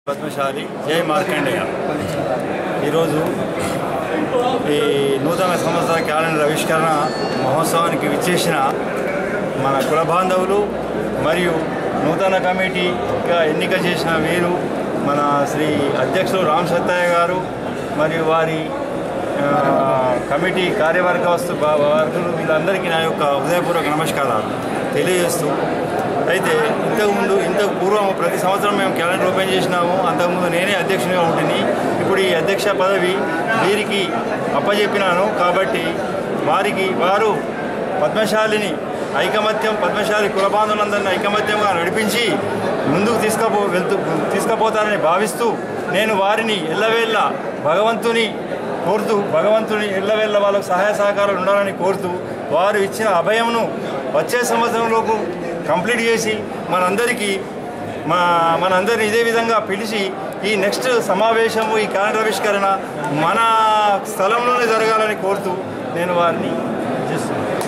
పద్మశాలి జై మార్కండేయ ఈరోజు ఈ నూతన సంవత్సర క్యాలెండర్ ఆవిష్కరణ మహోత్సవానికి విచ్చేసిన మన కుల బాంధవులు మరియు నూతన కమిటీగా ఎన్నిక చేసిన వీరు మన శ్రీ అధ్యక్షులు రామ్ సత్తయ్య గారు మరియు వారి ఆ, కమిటీ కార్యవర్గ వస్తు వర్గులు వీళ్ళందరికీ నా యొక్క హృదయపూర్వక నమస్కారాలు తెలియజేస్తూ అయితే ఇంతకుముందు ఇంతకు పూర్వం ప్రతి సంవత్సరం మేము క్యాలెండర్ ఓపెన్ చేసినాము అంతకుముందు నేనే అధ్యక్షునిగా ఉంటుంది ఇప్పుడు ఈ అధ్యక్ష పదవి వీరికి అప్పజెప్పినాను కాబట్టి వారికి వారు పద్మశాలిని ఐకమత్యం పద్మశాలి కులబాంధులందరినీ ఐకమత్యంగా నడిపించి ముందుకు తీసుకపో వెళ్తూ తీసుకుపోతారని భావిస్తూ నేను వారిని ఎల్లవేళ్ళ భగవంతుని కోరుతూ భగవంతుని ఎల్లవేళ్ళ వాళ్ళకు సహాయ సహకారాలు ఉండాలని కోరుతూ వారు ఇచ్చిన అభయంను వచ్చే సంవత్సరంలోపు కంప్లీట్ చేసి మనందరికీ మా మనందరిని ఇదే విధంగా పిలిచి ఈ నెక్స్ట్ సమావేశము ఈ క్యాలెండర్ ఆవిష్కరణ మన స్థలంలోనే జరగాలని కోరుతూ నేను వారిని చేస్తున్నాను